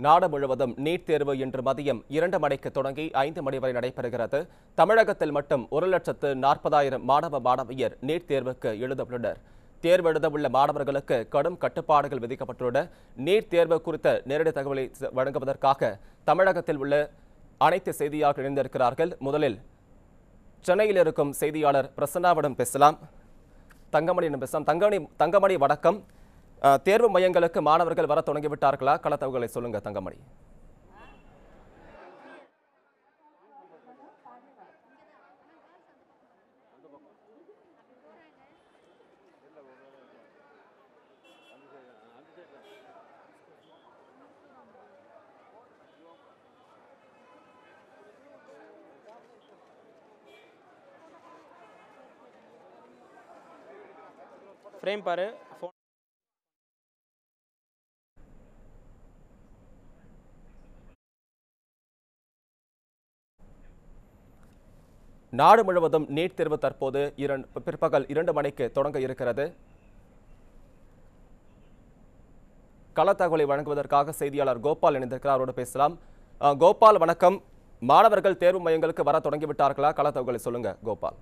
நாடு முழுவதும் நீட் தேர்வு இன்று மதியம் இரண்டு மணிக்கு தொடங்கி ஐந்து மணி வரை நடைபெறுகிறது தமிழகத்தில் மட்டும் ஒரு லட்சத்து நாற்பதாயிரம் மாணவ மாணவியர் நீட் தேர்வுக்கு எழுதவுள்ளனர் தேர்வு எழுதவுள்ள மாணவர்களுக்கு கடும் கட்டுப்பாடுகள் விதிக்கப்பட்டுள்ள நீட் தேர்வு குறித்த நேரடி தகவலை ச- வழங்குவதற்காக தமிழகத்தில் உள்ள அனைத்து செய்தியாளர்கள் இணைந்திருக்கிறார்கள் முதலில் சென்னையில் இருக்கும் செய்தியாளர் பிரசன்னாவிடம் பேசலாம் தங்கமணியிடம் பேசலாம் தங்கமணி தங்கமணி வணக்கம் அஹ், தேர்வு மையங்களுக்கு மாணவர்கள் வர தொடங்கிவிட்டார்களா கள தகவலை சொல்லுங்க தங்கமணி ஃப்ரேம் பாரு ஃபோன் நாடு முழுவதும் நீட் தேர்வு தற்போது இரண்டு பிற்பகல் இரண்டு மணிக்கு தொடங்க இருக்கிறது கள தகவலை வழங்குவதற்காக செய்தியாளர் கோபால் இணைந்திருக்கிறார் அவரோடு பேசலாம் அஹ், கோபால் வணக்கம் மாணவர்கள் தேர்வு மையங்களுக்கு வர தொடங்கிவிட்டார்களா கள தகவலை சொல்லுங்க கோபால்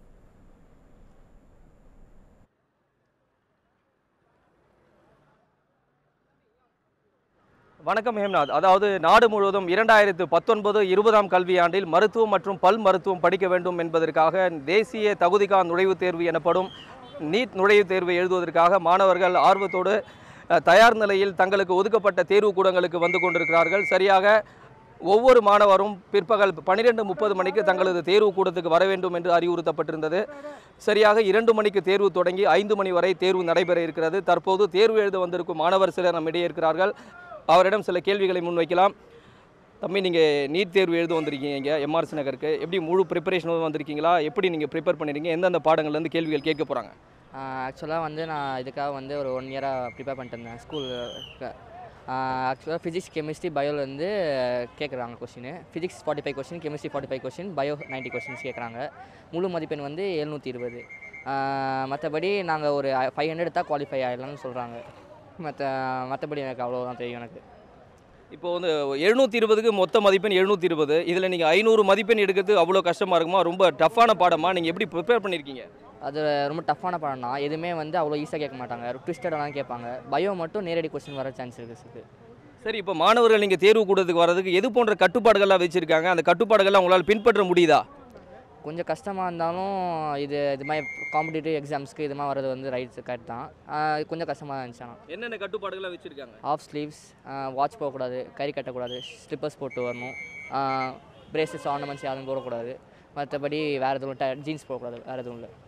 வணக்கம் ஹேம்நாத் அதாவது நாடு முழுவதும் இரண்டாயிரத்து பத்தொன்பது இருபதாம் கல்வியாண்டில் மருத்துவம் மற்றும் பல் மருத்துவம் படிக்க வேண்டும் என்பதற்காக தேசிய தகுதிகான் நுழைவுத் தேர்வு எனப்படும் நீட் நுழைவுத் தேர்வை எழுதுவதற்காக மாணவர்கள் ஆர்வத்தோடு அஹ், தயார் நிலையில் தங்களுக்கு ஒதுக்கப்பட்ட தேர்வு கூடங்களுக்கு வந்து கொண்டிருக்கிறார்கள் சரியாக ஒவ்வொரு மாணவரும் பிற்பகல் பன்னிரெண்டு முப்பது மணிக்கு தங்களது தேர்வு கூடத்துக்கு வர வேண்டும் என்று அறிவுறுத்தப்பட்டிருந்தது சரியாக இரண்டு மணிக்கு தேர்வு தொடங்கி ஐந்து மணி வரை தேர்வு நடைபெற இருக்கிறது தற்போது தேர்வு எழுத வந்திருக்கும் மாணவர் சிலர் நம்மிடையே இருக்கிறார்கள் அவரிடம் சில கேள்விகளை முன்வைக்கலாம் தம்பி நீங்கள் நீட் தேர்வு எழுத வந்திருக்கீங்க இங்கே எம்ஆர்சி நகருக்கு எப்படி முழு ப்ரிப்பரேஷனும் வந்திருக்கீங்களா எப்படி நீங்கள் ப்ரிப்பேர் பண்ணிருக்கீங்க எந்தெந்த பாடங்கள்லேருந்து கேள்விகள் கேட்க போகிறாங்க ஆக்சுவலாக வந்து நான் இதுக்காக வந்து ஒரு ஒன் இயராக ப்ரிப்பேர் பண்ணிட்டு இருந்தேன் ஸ்கூலுக்கு ஆக்சுவலாக ஃபிசிக்ஸ் கெமிஸ்ட்ரி பயோவில் வந்து கேட்குறாங்க question physics forty five question chemistry forty five question bio ninety questions கேட்குறாங்க முழு மதிப்பெண் வந்து எழுநூற்றி இருபது மற்றபடி நாங்கள் ஒரு ஃபைவ் ஹண்ட்ரட் தான் குவாலிஃபை ஆகிடலாம்னு சொல்கிறாங்க மற்ற மற்றபடி எனக்கு அவ்வளோதான் தெரியும் எனக்கு இப்போ வந்து எழுநூற்றி இருபதுக்கு மொத்த மதிப்பெண் எழுநூற்றி இருபது இதில் நீங்கள் ஐநூறு மதிப்பெண் எடுக்கிறது அவ்வளோ கஷ்டமாக இருக்குமா ரொம்ப டஃப்பான பாடமா நீங்கள் எப்படி ப்ரிப்பேர் பண்ணியிருக்கீங்க அது ரொம்ப டஃப்பான படம் தான் எதுவுமே வந்து அவ்வளோ ஈஸியாக கேட்க மாட்டாங்க ட்விஸ்டடாக கேட்பாங்க பயோ மட்டும் நேரடி கொஸ்டின் வர சான்ஸ் இருக்குது சரி இப்போ மாணவர்கள் நீங்கள் தேர்வு கூடத்துக்கு வர்றதுக்கு எது போன்ற கட்டுப்பாடுகள்லாம் வச்சுருக்காங்க அந்த கட்டுப்பாடுகள்லாம் உங்களால் பின்பற்ற முடியுதா கொஞ்சம் கஷ்டமாக இருந்தாலும் இது இது மாதிரி காம்படிட்டிவ் எக்ஸாம்ஸ்க்கு இது மாதிரி வர்றது வந்து ரைட்ஸ் கரெக்ட் தான் ஆஹ் கொஞ்சம் கஷ்டமாக தான் இருந்துச்சு ஆனால் என்னென்ன கட்டுப்பாடுகள்லாம் வச்சுருக்காங்க ஆஃப் ஸ்லீவ்ஸ் வாட்ச் போகக்கூடாது கறி கட்டக்கூடாது ஸ்லிப்பர்ஸ் போட்டு வரணும் பிரேசஸ் ஆர்னமெண்ட்ஸ் யாரும் போடக்கூடாது மற்றபடி வேறு எதுவும் ஜீன்ஸ் போடக்கூடாது வேறு எதுவும் இல்லை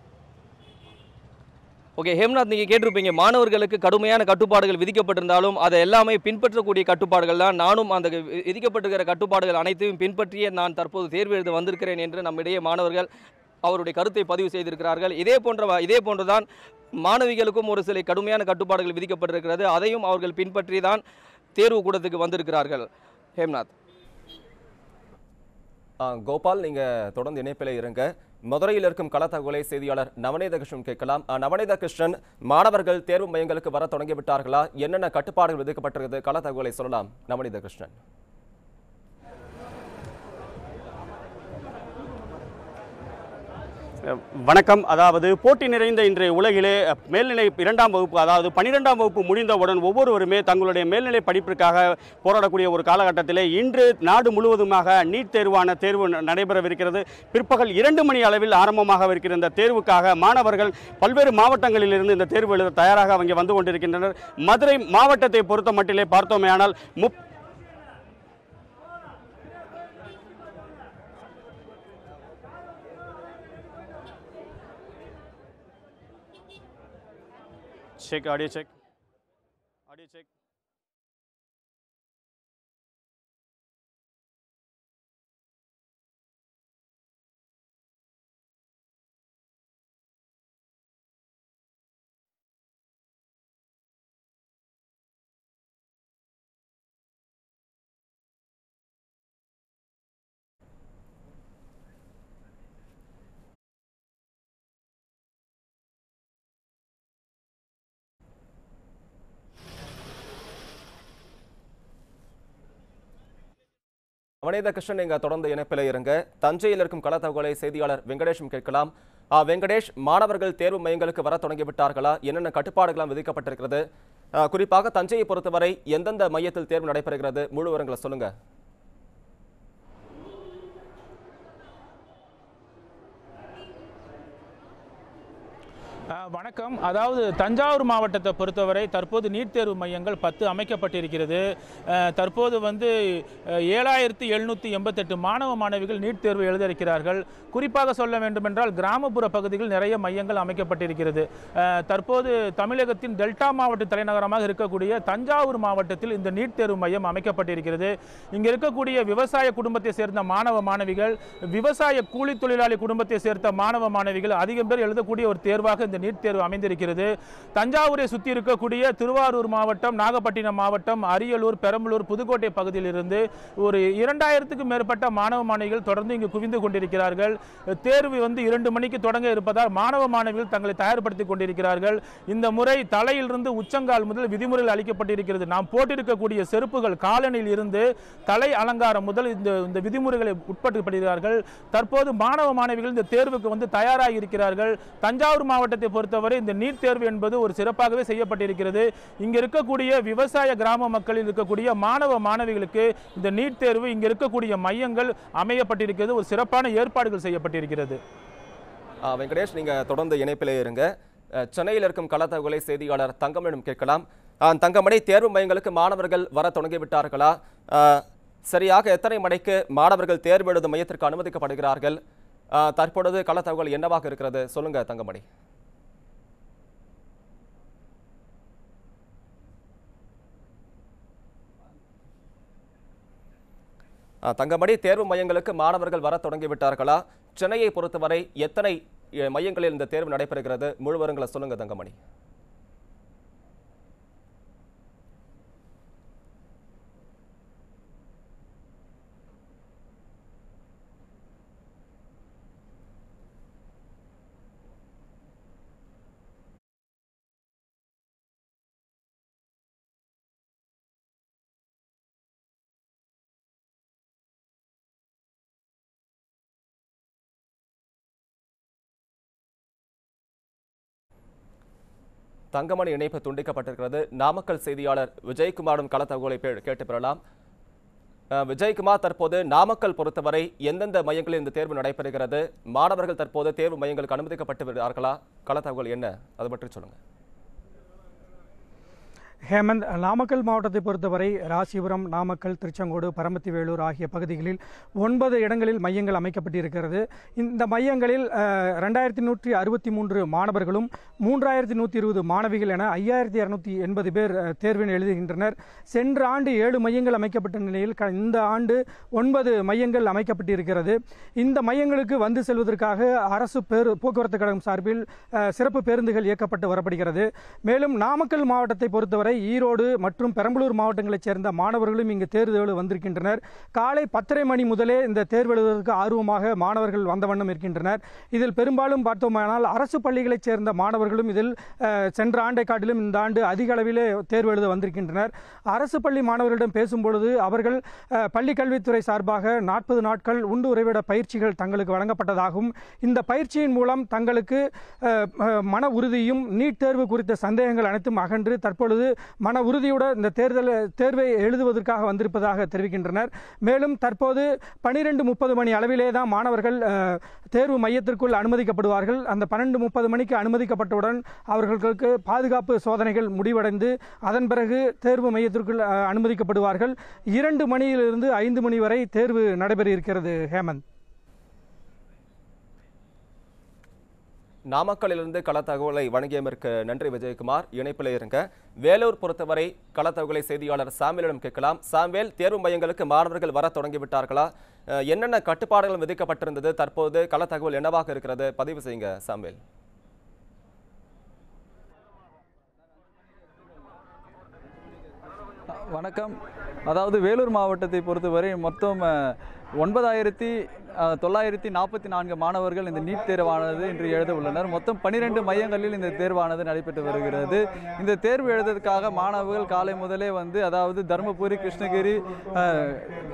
ஓகே ஹேம்நாத் நீங்கள் கேட்டிருப்பீங்க மாணவர்களுக்கு கடுமையான கட்டுப்பாடுகள் விதிக்கப்பட்டிருந்தாலும் அதை எல்லாமே பின்பற்றக்கூடிய கட்டுப்பாடுகள் தான் நானும் அந்த வி- விதிக்கப்பட்டிருக்கிற கட்டுப்பாடுகள் அனைத்தையும் பின்பற்றியே நான் தற்போது தேர்வு எழுத வந்திருக்கிறேன் என்று நம்மிடையே மாணவர்கள் அவருடைய கருத்தை பதிவு செய்திருக்கிறார்கள் இதே போன்ற இதே போன்றுதான் மாணவிகளுக்கும் ஒரு சில கடுமையான கட்டுப்பாடுகள் விதிக்கப்பட்டிருக்கிறது அதையும் அவர்கள் பின்பற்றி தான் தேர்வு கூடத்துக்கு வந்திருக்கிறார்கள் ஹேம்நாத் அஹ், கோபால் நீங்க தொடர்ந்து இணைப்பில் இருங்க மதுரையில் இருக்கும் கள தகவலை செய்தியாளர் நவநீத கிருஷ்ணன் கேட்கலாம் அஹ், நவநீத கிருஷ்ணன் மாணவர்கள் தேர்வு மையங்களுக்கு வர தொடங்கிவிட்டார்களா என்னென்ன கட்டுப்பாடுகள் விதிக்கப்பட்டிருக்கிறது கள தகவலை சொல்லலாம் நவநீத கிருஷ்ணன் வணக்கம் அதாவது போட்டி நிறைந்த இன்றைய உலகிலே மேல்நிலை இரண்டாம் வகுப்பு அதாவது பன்னிரெண்டாம் வகுப்பு முடிந்தவுடன் ஒவ்வொருவருமே தங்களுடைய மேல்நிலை படிப்பிற்காக போராடக்கூடிய ஒரு காலகட்டத்திலே இன்று நாடு முழுவதுமாக நீட் தேர்வான தேர்வு ந- நடைபெறவிருக்கிறது பிற்பகல் இரண்டு மணி அளவில் ஆரம்பமாகவிருக்கிற இந்த தேர்வுக்காக மாணவர்கள் பல்வேறு மாவட்டங்களிலிருந்து இந்த தேர்வு எழுத தயாராக அவங்க வந்து கொண்டிருக்கின்றனர் மதுரை மாவட்டத்தை பொறுத்த மட்டிலே பார்த்தோமேயானால் முப் check audio check audio check Vanitha Krishnan நீங்க தொடர்ந்து இணைப்பில் இருங்க தஞ்சையில் இருக்கும் கள தகவலை செய்தியாளர் வெங்கடேஷும் கேட்கலாம் ஆ, வெங்கடேஷ் மாணவர்கள் தேர்வு மையங்களுக்கு வர தொடங்கி விட்டார்களா என்னென்ன கட்டுப்பாடுகளாம் விதிக்கப்பட்டிருக்கிறது ஆ, குறிப்பாக தஞ்சையை பொறுத்தவரை எந்தெந்த மையத்தில் தேர்வு நடைபெறுகிறது முழு விவரங்களை சொல்லுங்க அஹ் வணக்கம் அதாவது தஞ்சாவூர் மாவட்டத்தை பொறுத்தவரை தற்போது நீட் தேர்வு மையங்கள் பத்து அமைக்கப்பட்டிருக்கிறது அஹ் தற்போது வந்து அஹ், ஏழாயிரத்தி எழுநூற்றி எண்பத்தெட்டு மாணவ மாணவிகள் நீட் தேர்வு எழுத இருக்கிறார்கள் குறிப்பாக சொல்ல வேண்டுமென்றால் கிராமப்புற பகுதிகளில் நிறைய மையங்கள் அமைக்கப்பட்டிருக்கிறது அஹ், தற்போது தமிழகத்தின் டெல்டா மாவட்ட தலைநகரமாக இருக்கக்கூடிய தஞ்சாவூர் மாவட்டத்தில் இந்த நீட் தேர்வு மையம் அமைக்கப்பட்டிருக்கிறது இங்கே இருக்கக்கூடிய விவசாய குடும்பத்தை சேர்ந்த மாணவ மாணவிகள் விவசாய கூலி தொழிலாளி குடும்பத்தை சேர்ந்த மாணவ மாணவிகள் அதிகம் பேர் எழுதக்கூடிய ஒரு தேர்வாக இந்த நீட் தேர்வு அமைந்திருக்கிறது தஞ்சாவூரை சுற்றி இருக்கக்கூடிய திருவாரூர் மாவட்டம் நாகப்பட்டினம் மாவட்டம் அரியலூர் பெரம்பலூர் புதுக்கோட்டை பகுதியிலிருந்து ஒரு இரண்டாயிரத்துக்கும் மேற்பட்ட மாணவ மாணவிகள் தொடர்ந்து இங்கு குவிந்து கொண்டிருக்கிறார்கள் தேர்வு வந்து இரண்டு மணிக்கு தொடங்க இருப்பதால் மாணவ மாணவிகள் தங்களை தயார்படுத்திக் கொண்டிருக்கிறார்கள் இந்த முறை தலையிலிருந்து உச்சங்கால் முதல் விதிமுறைகள் அளிக்கப்பட்டிருக்கிறது நாம் போட்டிருக்கக்கூடிய செருப்புகள் காலனில் இருந்து தலை அலங்காரம் முதல் இந்த இந்த விதிமுறைகளை உட்படுத்தப்படுகிறார்கள் தற்போது மாணவ மாணவிகள் இந்த தேர்வுக்கு வந்து தயாராகி இருக்கிறார்கள் தஞ்சாவூர் மாவட்டத்தை பொறுத்தவரை இந்த நீட் தேர்வு என்பது ஒரு சிறப்பாகவே செய்யப்பட்டிருக்கிறது இங்க இருக்கக்கூடிய விவசாய கிராம மக்களில் இருக்கக்கூடிய மாணவ மாணவிகளுக்கு இந்த நீட் தேர்வு இங்க இருக்கக்கூடிய மையங்கள் அமையப்பட்டிருக்கிறது ஒரு சிறப்பான ஏற்பாடுகள் செய்யப்பட்டிருக்கிறது ஆ, வெங்கடேஷ் நீங்க தொடர்ந்து இணைப்பிலே இருங்க அ, சென்னையில் இருக்கும் கள தகவலை செய்தியாளர் தங்கமணியிடம் கேட்கலாம் ஆ, தங்கமணி தேர்வு மையங்களுக்கு மாணவர்கள் வர தொடங்கிவிட்டார்களா ஆ, சரியாக எத்தனை மணிக்கு மாணவர்கள் தேர்வு எழுதும் மையத்திற்கு அனுமதிக்கப்படுகிறார்கள் ஆ, தற்பொழுது கள தகவல் என்னவாக இருக்கிறது சொல்லுங்க தங்கமணி ஆ, தங்கமணி தேர்வு மையங்களுக்கு மாணவர்கள் வர தொடங்கிவிட்டார்களா சென்னையை பொறுத்தவரை எத்தனை எ, மையங்களில் இந்த தேர்வு நடைபெறுகிறது முழு விவரங்களை சொல்லுங்க தங்கமணி தங்கமணி இணைப்பு துண்டிக்கப்பட்டிருக்கிறது நாமக்கல் செய்தியாளர் விஜயகுமாரும் கள தகவலை பே- கேட்டு பெறலாம் அஹ், விஜயகுமார் தற்போது நாமக்கல் பொறுத்தவரை எந்தெந்த மையங்களில் இந்த தேர்வு நடைபெறுகிறது மாணவர்கள் தற்போது தேர்வு மையங்களுக்கு அனுமதிக்கப்பட்டு விடுகிறார்களா கள தகவல் என்ன அது பற்றி சொல்லுங்க ஹேமந்த் நாமக்கல் மாவட்டத்தை பொறுத்தவரை ராசிபுரம் நாமக்கல் திருச்செங்கோடு பரமத்தி வேலூர் ஆகிய பகுதிகளில் ஒன்பது இடங்களில் மையங்கள் அமைக்கப்பட்டிருக்கிறது இந்த மையங்களில் அஹ், ரெண்டாயிரத்தி நூற்றி அறுபத்தி மூன்று மாணவர்களும் மூன்றாயிரத்தி நூற்றி இருபது மாணவிகள் என ஐயாயிரத்தி இரநூத்தி எண்பது பேர் அஹ், தேர்வினை எழுதுகின்றனர் சென்ற ஆண்டு ஏழு மையங்கள் அமைக்கப்பட்ட நிலையில் க- இந்த ஆண்டு ஒன்பது மையங்கள் அமைக்கப்பட்டிருக்கிறது இந்த மையங்களுக்கு வந்து செல்வதற்காக அரசு பேரு போக்குவரத்து கழகம் சார்பில் அஹ், சிறப்பு பேருந்துகள் இயக்கப்பட்டு வரப்படுகிறது மேலும் நாமக்கல் மாவட்டத்தை பொறுத்தவரை ஈரோடு மற்றும் பெரம்பலூர் மாவட்டங்களைச் சேர்ந்த மாணவர்களும் இங்கு தேர்வு எழுத வந்திருக்கின்றனர் காலை பத்தரை மணி முதலே இந்த தேர்வு எழுதுவதற்கு ஆர்வமாக மாணவர்கள் வந்த வண்ணம் இருக்கின்றனர் இதில் பெரும்பாலும் பார்த்தோமானால் அரசு பள்ளிகளைச் சேர்ந்த மாணவர்களும் இதில் அஹ், சென்ற ஆண்டை காட்டிலும் இந்த ஆண்டு அதிக அளவிலே தேர்வு எழுத வந்திருக்கின்றனர் அரசு பள்ளி மாணவர்களிடம் பேசும்பொழுது அவர்கள் அஹ், பள்ளிக் கல்வித்துறை சார்பாக நாற்பது நாட்கள் உண்டு உறைவிட பயிற்சிகள் தங்களுக்கு வழங்கப்பட்டதாகவும் இந்த பயிற்சியின் மூலம் தங்களுக்கு அஹ், அஹ், மன உறுதியும் நீட் தேர்வு குறித்த சந்தேகங்கள் அனைத்தும் அகன்று தற்பொழுது மன உறுதியுடன் இந்த தேர்தல் தேர்வை எழுதுவதற்காக வந்திருப்பதாக தெரிவிக்கின்றனர் மேலும் தற்போது பனிரெண்டு முப்பது மணி அளவிலே தான் மாணவர்கள் அஹ், தேர்வு மையத்திற்குள் அனுமதிக்கப்படுவார்கள் அந்த பன்னெண்டு முப்பது மணிக்கு அனுமதிக்கப்பட்டவுடன் அவர்களுக்கு பாதுகாப்பு சோதனைகள் முடிவடைந்து அதன் பிறகு தேர்வு மையத்திற்குள் அஹ், அனுமதிக்கப்படுவார்கள் இரண்டு மணியிலிருந்து ஐந்து மணி வரை தேர்வு நடைபெற இருக்கிறது ஹேமந்த் நாமக்கல்லிலிருந்து கள தகவலை வழங்கியதற்கு நன்றி விஜயகுமார் இணைப்பில் இருங்க வேலூர் பொறுத்தவரை கள தகவலை செய்தியாளர் சாமுவேலிடம் கேட்கலாம் சாமுவேல் தேர்வு மையங்களுக்கு மாணவர்கள் வர தொடங்கிவிட்டார்களா அஹ், என்னென்ன கட்டுப்பாடுகள் விதிக்கப்பட்டிருந்தது தற்போது கள தகவல் என்னவாக இருக்கிறது பதிவு செய்யுங்க சாமுவேல் வணக்கம் அதாவது வேலூர் மாவட்டத்தை பொறுத்தவரை மொத்தம் அஹ், ஒன்பதாயிரத்தி அஹ், தொள்ளாயிரத்தி நாற்பத்தி நான்கு மாணவர்கள் இந்த நீட் தேர்வானது இன்று எழுத உள்ளனர் மொத்தம் பன்னிரெண்டு மையங்களில் இந்த தேர்வானது நடைபெற்று வருகிறது இந்த தேர்வு எழுதுவதற்காக மாணவர்கள் காலை முதலே வந்து அதாவது தருமபுரி கிருஷ்ணகிரி அஹ்,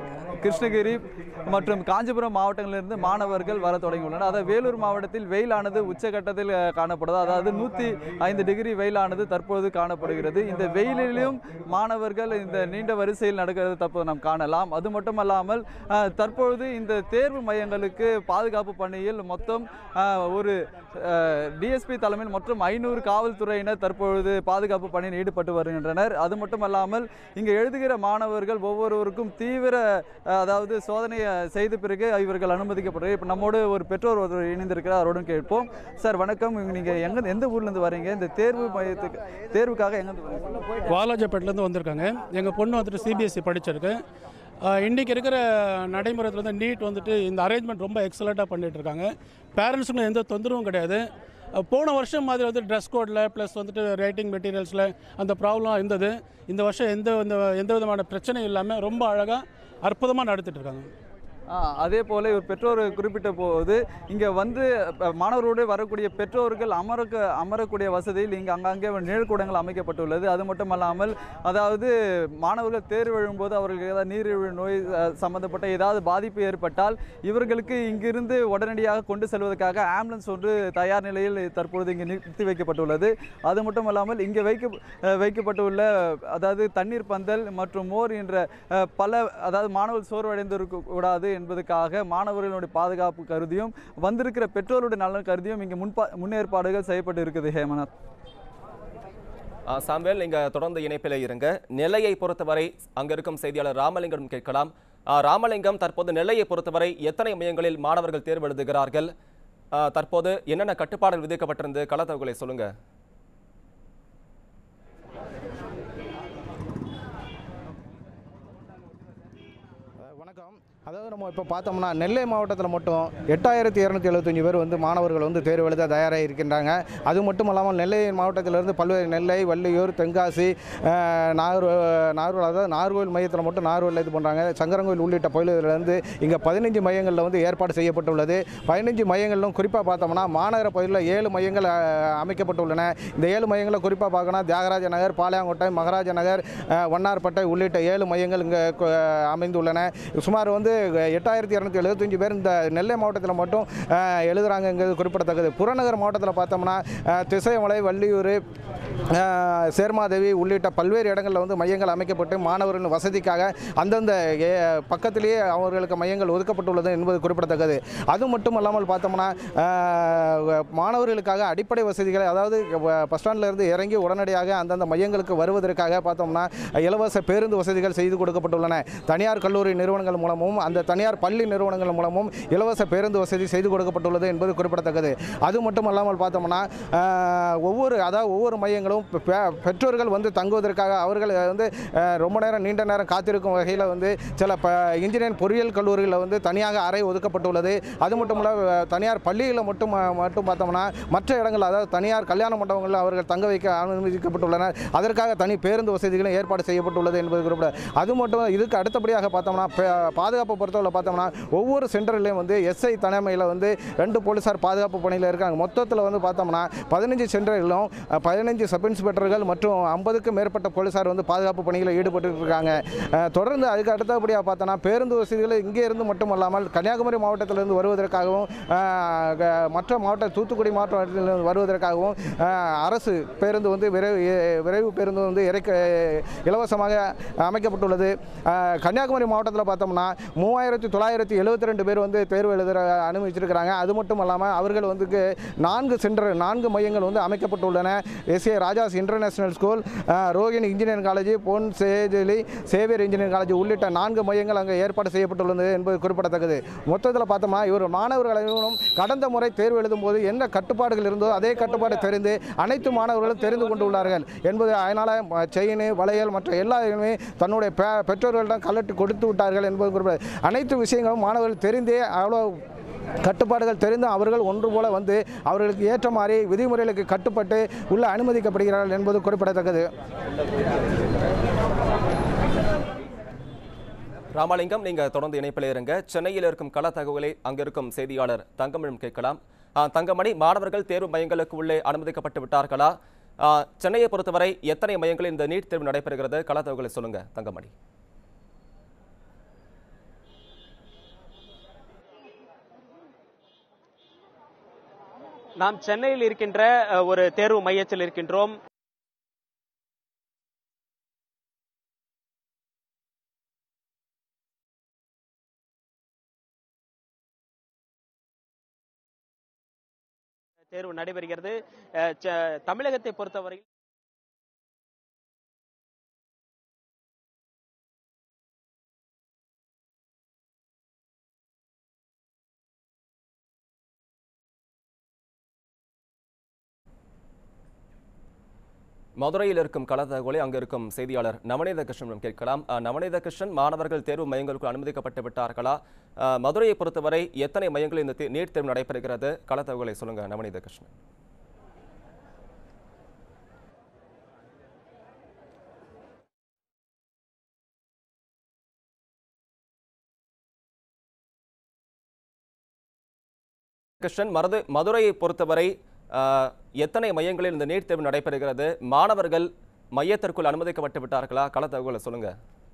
கிருஷ்ணகிரி மற்றும் காஞ்சிபுரம் மாவட்டங்களிலிருந்து மாணவர்கள் வர தொடங்கியுள்ளனர் அதாவது வேலூர் மாவட்டத்தில் வெயிலானது உச்சகட்டத்தில் அஹ், காணப்படுது அதாவது நூற்றி ஐந்து டிகிரி வெயிலானது தற்போது காணப்படுகிறது இந்த வெயிலிலும் மாணவர்கள் இந்த நீண்ட வரிசையில் நடக்கிறது தற்போது நாம் காணலாம் அது மட்டுமல்லாமல் அஹ், தற்பொழுது இந்த தேர்வு மையங்களுக்கு பாதுகாப்பு பணியில் மொத்தம் அஹ், ஒரு டிஎஸ்பி தலைமையில் மொத்தம் ஐநூறு காவல்துறையினர் தற்பொழுது பாதுகாப்பு பணியில் ஈடுபட்டு வருகின்றனர் அது மட்டுமல்லாமல் இங்கே எழுதுகிற மாணவர்கள் ஒவ்வொருவருக்கும் தீவிர அஹ், அதாவது சோதனையை செய்த பிறகு இவர்கள் அனுமதிக்கப்படுறாங்க இப்போ நம்மோடு ஒரு பெற்றோர் ஒருவர் இணைந்திருக்கிறார் அவருடன் கேட்போம் சார் வணக்கம் நீங்கள் எங்க எந்த ஊர்லேருந்து வரீங்க இந்த தேர்வு மையத்துக்கு தேர்வுக்காக எங்கேருந்து வரீங்க வாலாஜப்பேட்டிலேருந்து வந்திருக்காங்க எங்கள் பொண்ணு வந்துட்டு சிபிஎஸ்சி படிச்சிருக்கு ஆஹ் இன்னைக்கு இருக்கிற நடைமுறையில் வந்து நீட் வந்துட்டு இந்த அரேஞ்ச்மெண்ட் ரொம்ப எக்ஸலண்ட்டாக பண்ணிட்டு இருக்காங்க பேரண்ட்ஸுக்கும் எந்த தொந்தரவும் கிடையாது அஹ் போன வருஷம் மாதிரி வந்து ட்ரெஸ் கோடில் ப்ளஸ் வந்துட்டு ரைட்டிங் மெட்டீரியல்ஸில் அந்த ப்ராப்ளம் இருந்தது இந்த வருஷம் எந்த எந்த எந்த விதமான பிரச்சனையும் இல்லாமல் ரொம்ப அழகாக அற்புதமாக நடத்திட்டு இருக்காங்க ஆ, அதே போல இவர் பெற்றோர் குறிப்பிட்ட போது இங்கே வந்து ப- மாணவரோடு வரக்கூடிய பெற்றோர்கள் அமரக்க அமரக்கூடிய வசதியில் இங்கே அங்கங்கே நிழற்கூடங்கள் அமைக்கப்பட்டுள்ளது அது மட்டுமல்லாமல் அதாவது மாணவர்கள் தேர்வு எழும்போது அவர்களுக்கு ஏதாவது நீரிழிவு நோய் அ, சம்பந்தப்பட்ட ஏதாவது பாதிப்பு ஏற்பட்டால் இவர்களுக்கு இங்கிருந்து உடனடியாக கொண்டு செல்வதற்காக ஆம்புலன்ஸ் ஒன்று தயார் நிலையில் தற்பொழுது இங்கே நிறுத்தி வைக்கப்பட்டுள்ளது அது மட்டுமல்லாமல் இங்கே வைக்க அ, வைக்கப்பட்டுள்ள அதாவது தண்ணீர் பந்தல் மற்றும் மோர் என்ற அ, பல அதாவது மாணவர்கள் சோர்வடைந்திருக்க கூடாது என்பதற்காக மாணவர்களுடைய பாதுகாப்பு கருதியும் வந்திருக்கிற பெற்றோருடைய நலன் கருதியும் இங்கே முன்பா முன்னேற்பாடுகள் செய்யப்பட்டு இருக்குது ஹேமநாத் ஆ, சாம்பேல் நீங்க தொடர்ந்து இணைப்பில் இருங்க நெல்லையை பொறுத்தவரை அங்க இருக்கும் செய்தியாளர் ராமலிங்கம் கேட்கலாம் ஆ, ராமலிங்கம் தற்போது நெல்லையை பொறுத்தவரை எத்தனை மையங்களில் மாணவர்கள் தேர்வு எழுதுகிறார்கள் ஆ, தற்போது என்னென்ன கட்டுப்பாடுகள் விதிக்கப்பட்டிருந்து களத்தவர்களை சொல்லுங்க வணக்கம் அதாவது நம்ம இப்போ பார்த்தோம்னா நெல்லை மாவட்டத்தில் மட்டும் எட்டாயிரத்தி இரநூத்தி எழுபத்தஞ்சு பேர் வந்து மாணவர்கள் வந்து தேர்வு எழுத தயாராக இருக்கின்றாங்க அது மட்டும் இல்லாமல் நெல்லை மாவட்டத்திலிருந்து பல்வேறு நெல்லை வள்ளியூர் தென்காசி அஹ், நாகர் நாகர்கோவில் அதாவது நாகர்கோவில் மையத்தில் மட்டும் நாகர்கோவில் இது பண்ணுறாங்க சங்கரங்கோவில் உள்ளிட்ட பகுதிகளிலிருந்து இங்கே பதினஞ்சு மையங்களில் வந்து ஏற்பாடு செய்யப்பட்டுள்ளது பதினஞ்சு மையங்களிலும் குறிப்பாக பார்த்தோம்னா மாநகர பகுதியில் ஏழு மையங்கள் அஹ், அமைக்கப்பட்டுள்ளன இந்த ஏழு மையங்களை குறிப்பாக பார்க்கணும் தியாகராஜ நகர் பாளையங்கோட்டை மகாராஜ நகர் அஹ், வண்ணார்பேட்டை உள்ளிட்ட ஏழு மையங்கள் இங்கே அமைந்துள்ளன சுமார் வந்து எட்டாயிரத்தி இரநூத்தி எழுபத்தஞ்சு பேர் இந்த நெல்லை மாவட்டத்தில் மட்டும் அஹ், எழுதுறாங்கங்கிறது குறிப்பிடத்தக்கது புறநகர் மாவட்டத்தில் பார்த்தோம்னா அஹ், திசைமலை வள்ளியூர் அஹ், சேர்மாதேவி உள்ளிட்ட பல்வேறு இடங்களில் வந்து மையங்கள் அமைக்கப்பட்டு மாணவர்களின் வசதிக்காக அந்தந்த ஏ- பக்கத்திலேயே அவர்களுக்கு மையங்கள் ஒதுக்கப்பட்டுள்ளது என்பது குறிப்பிடத்தக்கது அது மட்டும் இல்லாமல் பார்த்தோம்னா அஹ், மாணவர்களுக்காக அடிப்படை வசதிகளை அதாவது பஸ் ஸ்டாண்டில் இருந்து இறங்கி உடனடியாக அந்தந்த மையங்களுக்கு வருவதற்காக பார்த்தோம்னா இலவச பேருந்து வசதிகள் செய்து கொடுக்கப்பட்டுள்ளன தனியார் கல்லூரி நிறுவனங்கள் மூலமும் அந்த தனியார் பள்ளி நிறுவனங்கள் மூலமும் இலவச பேருந்து வசதி செய்து கொடுக்கப்பட்டுள்ளது என்பது குறிப்பிடத்தக்கது அது மட்டும் அல்லாமல் பார்த்தோம்னா அஹ், ஒவ்வொரு அதாவது ஒவ்வொரு மையங்களும் பெ- பெ- பெற்றோர்கள் வந்து தங்குவதற்காக அவர்கள் வந்து அஹ், ரொம்ப நேரம் நீண்ட நேரம் காத்திருக்கும் வகையில் வந்து சில ப இன்ஜினியரிங் பொறியியல் கல்லூரிகளில் வந்து தனியாக அறை ஒதுக்கப்பட்டுள்ளது அது மட்டும் இல்ல அஹ், தனியார் பள்ளிகளில் மட்டும் அஹ், மட்டும் பார்த்தோம்னா மற்ற இடங்கள் அதாவது தனியார் கல்யாண மண்டபங்களில் அவர்கள் தங்க வைக்க அனுமதிக்கப்பட்டுள்ளனர் அதற்காக தனி பேருந்து வசதிகளும் ஏற்பாடு செய்யப்பட்டுள்ளது என்பது குறிப்பிட அது மட்டும் இல்ல, இதுக்கு அடுத்தபடியாக பார்த்தோம்னா பே- பாதுகாப்பு பொறுத்தவரை பார்த்தோம்னா ஒவ்வொரு சென்டர்லையும் வந்து எஸ்ஐ தலைமையில் வந்து ரெண்டு போலீசார் பாதுகாப்பு பணியில் இருக்காங்க மொத்தத்தில் வந்து பார்த்தோம்னா பதினஞ்சு சென்டர்களிலும் அஹ், பதினஞ்சு சப் இன்ஸ்பெக்டர்கள் மற்றும் ஐம்பதுக்கும் மேற்பட்ட போலீசார் வந்து பாதுகாப்பு பணியில் ஈடுபட்டு இருக்காங்க அஹ், தொடர்ந்து அதுக்கு அடுத்தபடியாக பார்த்தோன்னா பேருந்து வசதிகள் இங்கே இருந்து மட்டுமல்லாமல் கன்னியாகுமரி மாவட்டத்திலிருந்து வருவதற்காகவும் அஹ், க- மற்ற மாவட்ட தூத்துக்குடி மாவட்டத்திலிருந்து வருவதற்காகவும் அஹ், அரசு பேருந்து வந்து விரைவு எ- விரைவு பேருந்து வந்து இறக்க இலவசமாக அமைக்கப்பட்டுள்ளது அஹ், கன்னியாகுமரி மாவட்டத்தில் பார்த்தோம்னா மூவாயிரத்தி தொள்ளாயிரத்தி எழுபத்தி ரெண்டு பேர் வந்து தேர்வு எழுத அனுமதிச்சிருக்கிறாங்க அது மட்டும் இல்லாமல் அவர்கள் வந்து நான்கு சென்டர் நான்கு மையங்கள் வந்து அமைக்கப்பட்டுள்ளன எஸ்ஏ ராஜாஸ் இன்டர்நேஷனல் ஸ்கூல் அஹ், Rohini engineering college Pon Jesly Xavier engineering college உள்ளிட்ட நான்கு மையங்கள் அங்கே ஏற்பாடு செய்யப்பட்டுள்ளது என்பது குறிப்பிடத்தக்கது மொத்தத்தில் பார்த்தோம்னா இவர் மாணவர்கள் அனைவரும் கடந்த முறை தேர்வு எழுதும்போது என்ன கட்டுப்பாடுகள் இருந்தோ அதே கட்டுப்பாடு தெரிந்து அனைத்து மாணவர்களும் தெரிந்து கொண்டுள்ளார்கள் என்பது அதனால் செயின் வளையல் மற்ற எல்லாருமே தன்னுடைய பெ- பெற்றோர்களிடம் கலட்டி கொடுத்து விட்டார்கள் என்பது குறிப்பிட அனைத்து விஷயங்களும் மாணவர்கள் தெரிந்தே அவ்வளோ கட்டுப்பாடுகள் தெரிந்து அவர்கள் ஒன்று போல வந்து அவர்களுக்கு ஏற்ற மாதிரி விதிமுறைகளுக்கு கட்டுப்பட்டு உள்ள அனுமதிக்கப்படுகிறார்கள் என்பது குறிப்பிடத்தக்கது ராமலிங்கம் நீங்க தொடர்ந்து இணைப்பில் இருங்க சென்னையில் இருக்கும் கள தகவலை அங்க இருக்கும் செய்தியாளர் தங்கமழும் கேட்கலாம் ஆ, தங்கமணி மாணவர்கள் தேர்வு மையங்களுக்கு உள்ளே அனுமதிக்கப்பட்டு விட்டார்களா ஆ, சென்னையை பொறுத்தவரை எத்தனை மையங்களில் இந்த நீட் தேர்வு நடைபெறுகிறது கள தகவலை சொல்லுங்க தங்கமணி நாம் சென்னையில் இருக்கின்ற அஹ், ஒரு தேர்வு மையத்தில் இருக்கின்றோம் தேர்வு நடைபெறுகிறது அஹ், ச- தமிழகத்தை பொறுத்தவரை மதுரையில் இருக்கும் கள தகவலை அங்கு இருக்கும் செய்தியாளர் நவநீத கிருஷ்ணனிடம் கேட்கலாம் அஹ், நவநீத கிருஷ்ணன் மாணவர்கள் தேர்வு மையங்களுக்கு அனுமதிக்கப்பட்டு விட்டார்களா அஹ், மதுரையை பொறுத்தவரை எத்தனை மையங்களில் இந்த தே- நீட் தேர்வு நடைபெறுகிறது கள தகவலை சொல்லுங்க நவநீத கிருஷ்ணன் கிருஷ்ணன் மருது மதுரையை பொறுத்தவரை அஹ், எத்தனை மையங்களில் இந்த நீட் தேர்வு நடைபெறுகிறது மாணவர்கள் மையத்திற்குள் அனுமதிக்கப்பட்டு விட்டார்களா கள தகவலை சொல்லுங்க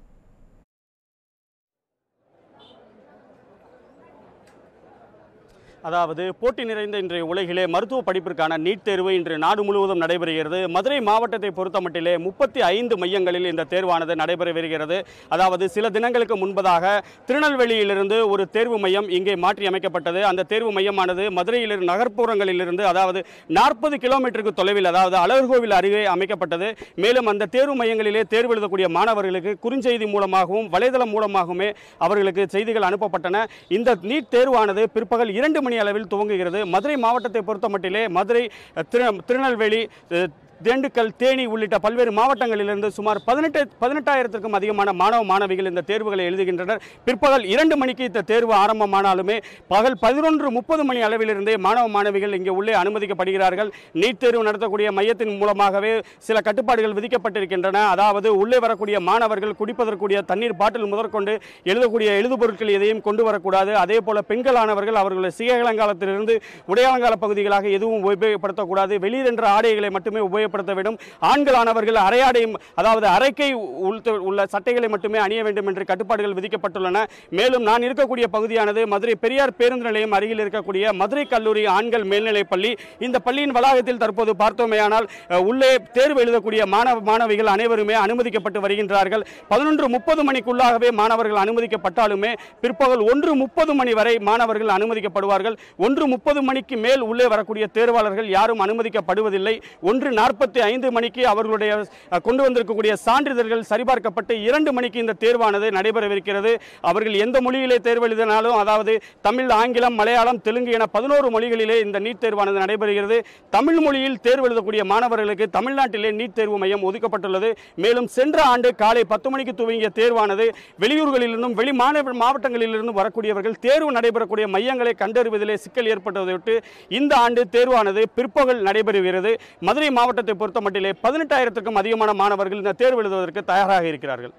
அதாவது போட்டி நிறைந்த இன்றைய உலகிலே மருத்துவ படிப்பிற்கான நீட் தேர்வு இன்று நாடு முழுவதும் நடைபெறுகிறது மதுரை மாவட்டத்தை பொறுத்தமட்டிலே முப்பத்தி ஐந்து மையங்களில் இந்த தேர்வானது நடைபெறவிருக்கிறது அதாவது சில தினங்களுக்கு முன்பதாக திருநெல்வேலியிலிருந்து ஒரு தேர்வு மையம் இங்கே மாற்றி அமைக்கப்பட்டது அந்த தேர்வு மையமானது மதுரையில் நகர்ப்புறங்களிலிருந்து அதாவது நாற்பது கிலோமீட்டருக்கு தொலைவில் அதாவது அழகர்கோவில் அருகே அமைக்கப்பட்டது மேலும் அந்த தேர்வு மையங்களிலே தேர்வு எழுதக்கூடிய மாணவர்களுக்கு குறுஞ்செய்தி மூலமாகவும் வலைதளம் மூலமாகவுமே அவர்களுக்கு செய்திகள் அனுப்பப்பட்டன இந்த நீட் தேர்வானது பிற்பகல் இரண்டு மணி அளவில் துவங்குகிறது மதுரை மாவட்டத்தை பொறுத்தமட்டிலே மதுரை அஹ், திரு திருநெல்வேலி அஹ், திண்டுக்கல் தேனி உள்ளிட்ட பல்வேறு மாவட்டங்களிலிருந்து சுமார் பதினெட்டு பதினெட்டாயிரத்திற்கும் அதிகமான மாணவ மாணவிகள் இந்த தேர்வுகளை எழுதுகின்றனர் பிற்பகல் இரண்டு மணிக்கு இந்த தேர்வு ஆரம்பமானாலுமே பகல் பதினொன்று முப்பது மணி அளவிலிருந்தே மாணவ மாணவிகள் இங்கே உள்ளே அனுமதிக்கப்படுகிறார்கள் நீட் தேர்வு நடத்தக்கூடிய மையத்தின் மூலமாகவே சில கட்டுப்பாடுகள் விதிக்கப்பட்டிருக்கின்றன அதாவது உள்ளே வரக்கூடிய மாணவர்கள் குடிப்பதற்குரிய தண்ணீர் பாட்டில் முதற்கொண்டு எழுதக்கூடிய எழுதுபொருட்கள் எதையும் கொண்டு வரக்கூடாது அதே போல பெண்களானவர்கள் அவர்களுடைய சிகையலங்காலத்திலிருந்து உடையாலங்கால பகுதிகளாக எதுவும் உபயோகப்படுத்தக்கூடாது வெளியில் என்ற ஆடைகளை மட்டுமே உபயோகப்படுத்த வேண்டும் ஆண்களானவர்கள் அரையாடை அதாவது அரைக்கை உள்- உள்ள சட்டைகளை மட்டுமே அணிய வேண்டும் என்று கட்டுப்பாடுகள் விதிக்கப்பட்டுள்ளன மேலும் நான் இருக்கக்கூடிய பகுதியானது மதுரை பெரியார் பேருந்து நிலையம் அருகில் இருக்கக்கூடிய மதுரை கல்லூரி ஆண்கள் மேல்நிலைப் பள்ளி இந்த பள்ளியின் வளாகத்தில் தற்போது பார்த்தோமேயானால் அஹ், உள்ளே தேர்வு எழுதக்கூடிய மாணவ மாணவிகள் அனைவருமே அனுமதிக்கப்பட்டு வருகின்றார்கள் பதினொன்று முப்பது மணிக்குள்ளாகவே மாணவர்கள் அனுமதிக்கப்பட்டாலுமே பிற்பகல் ஒன்று முப்பது மணி வரை மாணவர்கள் அனுமதிக்கப்படுவார்கள் ஒன்று முப்பது மணிக்கு மேல் உள்ளே வரக்கூடிய தேர்வாளர்கள் யாரும் அனுமதிக்கப்படுவதில்லை ஒன்று நாற்பத்தி ஐந்து மணிக்கு அவர்களுடைய அஹ், கொண்டு வந்திருக்கக்கூடிய சான்றிதழ்கள் சரிபார்க்கப்பட்டு இரண்டு மணிக்கு இந்த தேர்வானது நடைபெறவிருக்கிறது அவர்கள் எந்த மொழியிலே தேர்வு எழுதினாலும் அதாவது தமிழ் ஆங்கிலம் மலையாளம் தெலுங்கு என பதினோரு மொழிகளிலே இந்த நீட் தேர்வானது நடைபெறுகிறது தமிழ் மொழியில் தேர்வு எழுதக்கூடிய மாணவர்களுக்கு தமிழ்நாட்டிலே நீட் தேர்வு மையம் ஒதுக்கப்பட்டுள்ளது மேலும் சென்ற ஆண்டு காலை பத்து மணிக்கு துவங்கிய தேர்வானது வெளியூர்களிலிருந்தும் வெளி மாநகர மாவட்டங்களிலிருந்தும் வரக்கூடியவர்கள் தேர்வு நடைபெறக்கூடிய மையங்களை கண்டறிவதிலே சிக்கல் ஏற்பட்டதையொட்டு இந்த ஆண்டு தேர்வானது பிற்பகல் நடைபெறுகிறது மதுரை மாவட்டத்தை பொறுத்த மட்டிலே பதினெட்டாயிரத்துக்கும் அதிகமான மாணவர்கள் இந்த தேர்வு எழுதுவதற்கு தயாராக இருக்கிறார்கள்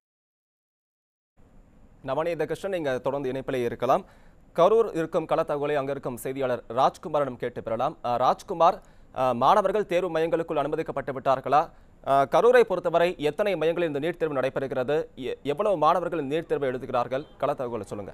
நவநீத கிருஷ்ணன் நீங்க தொடர்ந்து இணைப்பிலே இருக்கலாம் கரூர் இருக்கும் கள தகவலை அங்க இருக்கும் செய்தியாளர் ராஜ்குமாரிடம் கேட்டு பெறலாம் அஹ், ராஜ்குமார் அஹ், மாணவர்கள் தேர்வு மையங்களுக்குள் அனுமதிக்கப்பட்டு விட்டார்களா அஹ், கரூரை பொறுத்தவரை எத்தனை மையங்களில் இந்த நீட் தேர்வு நடைபெறுகிறது எ- எவ்வளவு மாணவர்கள் இந்த நீட் தேர்வை எழுதுகிறார்கள் கள தகவலை சொல்லுங்க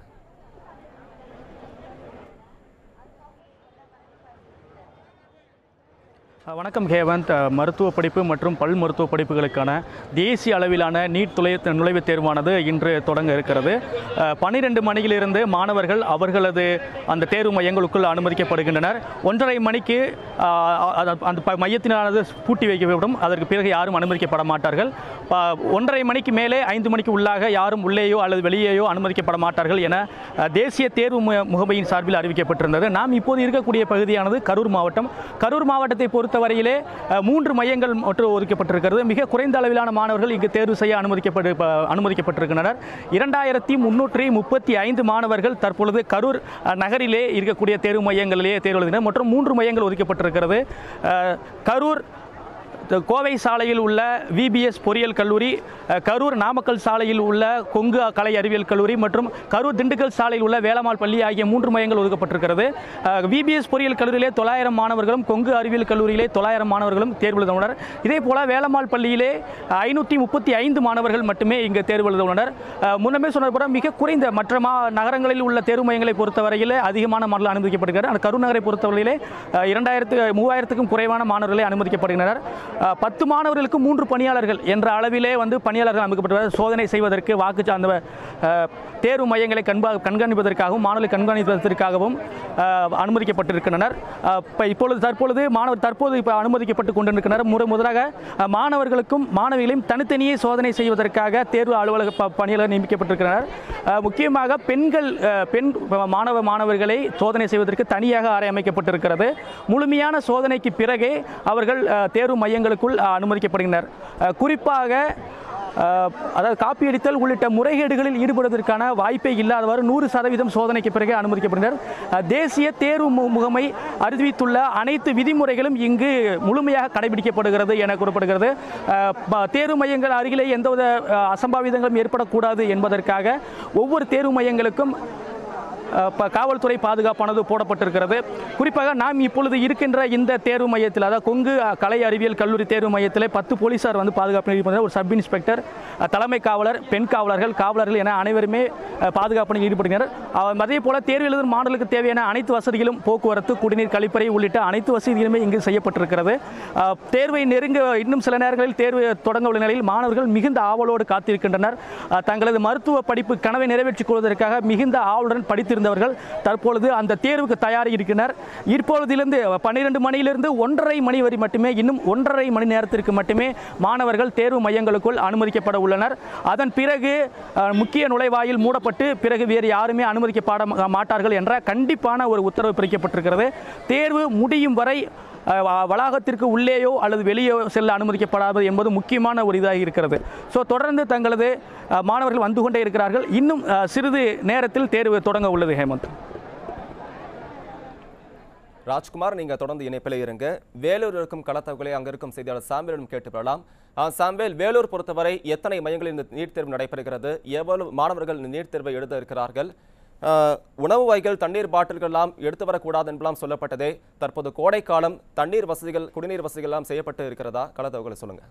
அஹ் வணக்கம் ஹேவந்த் அஹ் மருத்துவ படிப்பு மற்றும் பல் மருத்துவ படிப்புகளுக்கான தேசிய அளவிலான நீட் துளை நுழைவுத் தேர்வானது இன்று தொடங்க இருக்கிறது பன்னிரெண்டு மணியிலிருந்து மாணவர்கள் அவர்களது அந்த தேர்வு மையங்களுக்குள் அனுமதிக்கப்படுகின்றனர் ஒன்றரை மணிக்கு அஹ், அ- அந்த ப- மையத்தினானது பூட்டி வைக்கப்படும் அதற்கு பிறகு யாரும் அனுமதிக்கப்பட மாட்டார்கள் ப- ஒன்றரை மணிக்கு மேலே ஐந்து மணிக்கு உள்ளாக யாரும் உள்ளேயோ அல்லது வெளியேயோ அனுமதிக்கப்பட மாட்டார்கள் என அஹ், தேசிய தேர்வு மு- முகமையின் சார்பில் அறிவிக்கப்பட்டிருந்தது நாம் இப்போது இருக்கக்கூடிய பகுதியானது கரூர் மாவட்டம் கரூர் மாவட்டத்தை பொறுத்தவரையிலே அஹ், மூன்று மையங்கள் மட்டும் ஒதுக்கப்பட்டிருக்கிறது மிக குறைந்த அளவிலான மாணவர்கள் இங்கு தேர்வு செய்ய அனுமதிக்கப்பட்டு ப- அனுமதிக்கப்பட்டிருக்கின்றனர் இரண்டாயிரத்தி முன்னூற்றி முப்பத்தி ஐந்து மாணவர்கள் தற்பொழுது கரூர் அஹ், நகரிலே இருக்கக்கூடிய தேர்வு மையங்களிலே தேர்வு எழுதினர் மற்றும் மூன்று மையங்கள் ஒதுக்கப்பட்டிருக்கிறது அஹ், கரூர் த- கோவை சாலையில் உள்ள விபிஎஸ் பொறியியல் கல்லூரி அஹ், கரூர் நாமக்கல் சாலையில் உள்ள கொங்கு கலை அறிவியல் கல்லூரி மற்றும் கரூர் திண்டுக்கல் சாலையில் உள்ள வேலம்மாள் பள்ளி ஆகிய மூன்று மையங்கள் ஒதுக்கப்பட்டிருக்கிறது விபிஎஸ் பொறியியல் கல்லூரியிலே தொள்ளாயிரம் மாணவர்களும் கொங்கு அறிவியல் கல்லூரியிலே தொள்ளாயிரம் மாணவர்களும் தேர்வு எழுத உள்ளனர் இதே போல வேலம்மாள் பள்ளியிலே ஐநூற்றி முப்பத்தி ஐந்து மாணவர்கள் மட்டுமே இங்கு தேர்வு எழுத உள்ளனர் அஹ், முன்னமே சொன்னது போல மிக குறைந்த மற்ற மா நகரங்களில் உள்ள தேர்வு மையங்களை பொறுத்தவரையில் அதிகமான மாணவர்கள் அனுமதிக்கப்படுகிறார் அந்த கரூர் நகரை பொறுத்தவரையிலே அஹ், இரண்டாயிரத்து மூவாயிரத்துக்கும் குறைவான மாணவர்களே அனுமதிக்கப்படுகின்றனர் அஹ், பத்து மாணவர்களுக்கு மூன்று பணியாளர்கள் என்ற அளவிலே வந்து பணியாளர்கள் அமைக்கப்பட்டுள்ளனர் சோதனை செய்வதற்கு வாக்கு சார்ந்த அஹ், தேர்வு மையங்களை கண்பா கண்காணிப்பதற்காகவும் மாணவர்களை கண்காணிப்பதற்காகவும் அஹ், அனுமதிக்கப்பட்டிருக்கின்றனர் அஹ், இப்ப இப்பொழுது தற்பொழுது மாணவர் தற்போது இப்போ அனுமதிக்கப்பட்டு கொண்டிருக்கின்றனர் முறை முதலாக அஹ், மாணவர்களுக்கும் மாணவிகளையும் தனித்தனியே சோதனை செய்வதற்காக தேர்வு அலுவலக ப- பணியாளர் நியமிக்கப்பட்டிருக்கிறார் அஹ், முக்கியமாக பெண்கள் அஹ், பெண் மாணவ மாணவர்களை சோதனை செய்வதற்கு தனியாக அறை அமைக்கப்பட்டிருக்கிறது முழுமையான சோதனைக்கு பிறகே அவர்கள் அஹ், தேர்வு மையங்களுக்குள் அஹ், அனுமதிக்கப்படுகின்றனர் அஹ், குறிப்பாக அஹ், அதாவது காப்பியடித்தல் உள்ளிட்ட முறைகேடுகளில் ஈடுபடுவதற்கான வாய்ப்பே இல்லாதவாறு நூறு சதவீதம் சோதனைக்கு பிறகு அனுமதிக்கப்படுகின்றனர் அஹ், தேசிய தேர்வு மு- முகமை அறிவித்துள்ள அனைத்து விதிமுறைகளும் இங்கு முழுமையாக கடைபிடிக்கப்படுகிறது என கூறப்படுகிறது அஹ், ப- தேர்வு மையங்கள் அருகிலே எந்தவித அஹ், அசம்பாவிதங்களும் ஏற்படக்கூடாது என்பதற்காக ஒவ்வொரு தேர்வு மையங்களுக்கும் அஹ், ப- காவல்துறை பாதுகாப்பானது போடப்பட்டிருக்கிறது குறிப்பாக நாம் இப்பொழுது இருக்கின்ற இந்த தேர்வு மையத்தில் அதாவது கொங்கு அஹ், கலை அறிவியல் கல்லூரி தேர்வு மையத்தில் பத்து போலீசார் வந்து பாதுகாப்பு ஈடுபடுகிறார் ஒரு சப் இன்ஸ்பெக்டர் அஹ், தலைமை காவலர் பெண் காவலர்கள் காவலர்கள் என அனைவருமே அஹ், பாதுகாப்பில் ஈடுபடுகின்றனர் அவ- அதே போல தேர்வு எழுதும் மாணவர்களுக்கு தேவையான அனைத்து வசதிகளும் போக்குவரத்து குடிநீர் கழிப்பறை உள்ளிட்ட அனைத்து வசதிகளுமே இங்கு செய்யப்பட்டிருக்கிறது அஹ், தேர்வை நெருங்க இன்னும் சில நேரங்களில் தேர்வு தொடங்க உள்ள நிலையில் மாணவர்கள் மிகுந்த ஆவலோடு காத்திருக்கின்றனர் அஹ், தங்களது மருத்துவ படிப்பு கனவை நிறைவேற்றிக் கொள்வதற்காக மிகுந்த ஆவலுடன் படித்திருந்தவர்கள் தற்பொழுது அந்த தேர்வுக்கு தயாரி இருக்கின்றனர் இப்பொழுதிலிருந்து பன்னிரண்டு மணியிலிருந்து ஒன்றரை மணி வரை மட்டுமே இன்னும் ஒன்றரை மணி நேரத்திற்கு மட்டுமே மாணவர்கள் தேர்வு மையங்களுக்குள் அனுமதிக்கப்பட உள்ளனர் அதன் பிறகு அஹ், முக்கிய நுழைவாயில் மூடப்பட்டு பிறகு வேறு யாருமே அனுமதிக்கப்பட மா- மாட்டார்கள் என்ற கண்டிப்பான ஒரு உத்தரவு பிறப்பிக்கப்பட்டிருக்கிறது தேர்வு முடியும் வரை அஹ், வ- வளாகத்திற்கு உள்ளேயோ அல்லது வெளியோ செல்ல அனுமதிக்கப்படாது என்பது முக்கியமான ஒரு இதாக இருக்கிறது ஸோ தொடர்ந்து தங்களது அஹ், மாணவர்கள் வந்து கொண்டே இருக்கிறார்கள் இன்னும் அஹ், சிறிது நேரத்தில் தேர்வு தொடங்க உள்ளது ஹேமந்த் ராஜ்குமார் நீங்க தொடர்ந்து இணைப்பில் இருங்க வேலூர் இருக்கும் களத்தவர்களை அங்க இருக்கும் செய்தியாளர் சாம்பலிடம் கேட்டு பெறலாம் ஆ, சாம்பேல் வேலூர் பொறுத்தவரை எத்தனை மையங்களில் இந்த நீட் தேர்வு நடைபெறுகிறது எவ்வளவு மாணவர்கள் இந்த நீட் தேர்வை எழுத இருக்கிறார்கள் ஆ, உணவு வகைகள் தண்ணீர் பாட்டில்கள் எல்லாம் எடுத்து வரக்கூடாது என்பெல்லாம் சொல்லப்பட்டதே தற்போது கோடை காலம் தண்ணீர் வசதிகள் குடிநீர் வசதிகள் எல்லாம் செய்யப்பட்டு இருக்கிறதா களத்தவர்களை சொல்லுங்க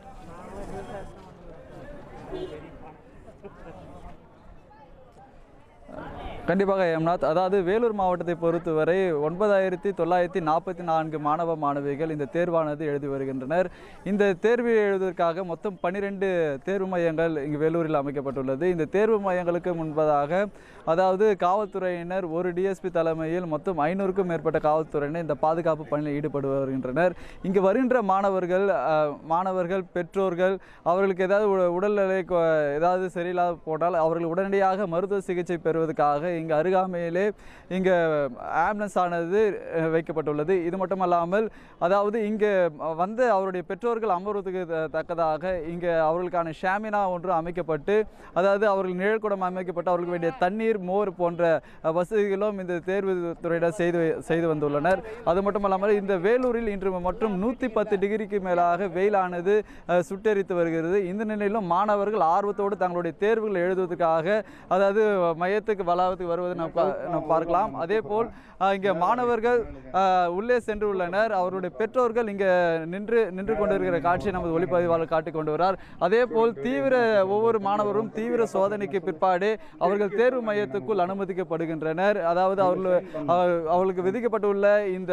கண்டிப்பாக ஏம்நாத் அதாவது வேலூர் மாவட்டத்தை பொறுத்தவரை ஒன்பதாயிரத்தி தொள்ளாயிரத்தி நாற்பத்தி நான்கு மாணவ மாணவிகள் இந்த தேர்வானது எழுதி வருகின்றனர் இந்த தேர்வு எழுதுவதற்காக மொத்தம் பன்னிரெண்டு தேர்வு மையங்கள் இங்கு வேலூரில் அமைக்கப்பட்டுள்ளது இந்த தேர்வு மையங்களுக்கு முன்பதாக அதாவது காவல்துறையினர் ஒரு டிஎஸ்பி தலைமையில் மொத்தம் ஐநூறுக்கும் மேற்பட்ட காவல்துறையினர் இந்த பாதுகாப்பு பணியில் ஈடுபட்டு வருகின்றனர் இங்கு வருகின்ற மாணவர்கள் அஹ், மாணவர்கள் பெற்றோர்கள் அவர்களுக்கு ஏதாவது உ- உடல்நிலை கொ- ஏதாவது சரியில்லாத போட்டால் அவர்கள் உடனடியாக மருத்துவ சிகிச்சை பெறுவதற்காக இங்கு அருகாமையிலே இங்கே ஆம்புலன்ஸ் ஆனது அஹ், வைக்கப்பட்டுள்ளது இது மட்டுமல்லாமல் அதாவது இங்கே வந்து அவருடைய பெற்றோர்கள் அமர்வதற்கு த- தக்கதாக இங்கே அவர்களுக்கான ஷாமினா ஒன்று அமைக்கப்பட்டு அதாவது அவர்கள் நிழற்குடம் அமைக்கப்பட்டு அவர்களுக்கு வேண்டிய தண்ணீர் மோர் போன்ற அஹ், வசதிகளும் இந்த தேர்வு துறையினர் செய்து செய்து வந்துள்ளனர் அது மட்டுமல்லாமல் இந்த வேலூரில் இன்று மற்றும் நூற்றி பத்து டிகிரிக்கு மேலாக வெயிலானது அஹ், சுட்டெரித்து வருகிறது இந்த நிலையிலும் மாணவர்கள் ஆர்வத்தோடு தங்களுடைய தேர்வுகள் எழுதுவதற்காக அதாவது மையத்துக்கு வளாகத்துக்கு வருவதை நாம் பா- நாம் பார்க்கலாம் அதே போல் அஹ், இங்கே மாணவர்கள் அஹ், உள்ளே சென்று உள்ளனர் அவருடைய பெற்றோர்கள் இங்கே நின்று நின்று கொண்டிருக்கிற காட்சியை நமது ஒளிப்பதிவாளர் காட்டிக் கொண்டு வரார் அதே போல் தீவிர ஒவ்வொரு மாணவரும் தீவிர சோதனைக்கு பிற்பாடு அவர்கள் தேர்வு மையத்துக்குள் அனுமதிக்கப்படுகின்றனர் அதாவது அவர்கள் அவர்- அவர்களுக்கு விதிக்கப்பட்டுள்ள இந்த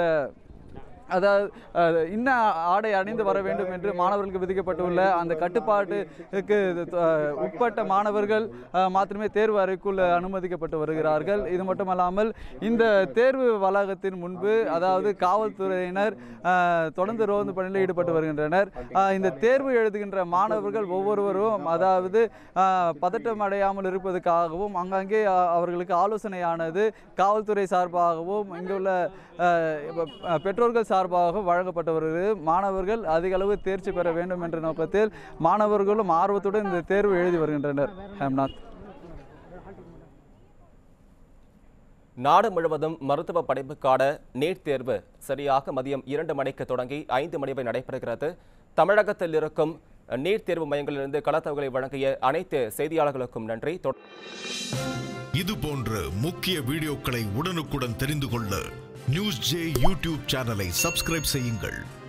அதாவது அஹ், இன்ன ஆடை அணிந்து வர வேண்டும் என்று மாணவர்களுக்கு விதிக்கப்பட்டுள்ள அந்த கட்டுப்பாட்டுக்கு அஹ், உட்பட்ட மாணவர்கள் அஹ், மாத்திரமே தேர்வு அறைக்குள் அனுமதிக்கப்பட்டு வருகிறார்கள் இது மட்டுமல்லாமல் இந்த தேர்வு வளாகத்தின் முன்பு அதாவது காவல்துறையினர் அஹ், தொடர்ந்து ரோந்து பணியில் ஈடுபட்டு வருகின்றனர் அஹ், இந்த தேர்வு எழுதுகின்ற மாணவர்கள் ஒவ்வொருவரும் அதாவது அஹ், பதட்டம் அடையாமல் இருப்பதற்காகவும் அங்கங்கே அஹ், அவர்களுக்கு ஆலோசனையானது காவல்துறை சார்பாகவும் இங்குள்ள அஹ், இப்ப, அஹ், பெற்றோர்கள் சார்பாகவும் வழங்கப்பட்டு வருகிறது மாணவர்கள் அதிக அளவு தேர்ச்சி பெற வேண்டும் என்ற நோக்கத்தில் மாணவர்களும் ஆர்வத்துடன் இந்த தேர்வு எழுதி வருகின்றனர் ஹேம்நாத் நாடு முழுவதும் மருத்துவ படிப்புக்கான நீட் தேர்வு சரியாக மதியம் இரண்டு மணிக்கு தொடங்கி ஐந்து மணி வரை நடைபெறுகிறது தமிழகத்தில் இருக்கும் நீட் தேர்வு மையங்களிலிருந்து களத்தவர்களை வழங்கிய அனைத்து செய்தியாளர்களுக்கும் நன்றி தொ- இது போன்ற முக்கிய வீடியோக்களை உடனுக்குடன் தெரிந்து கொள்ள நியூஸ் ஜே யூடியூப் சேனலை சப்ஸ்கிரைப் செய்யுங்கள்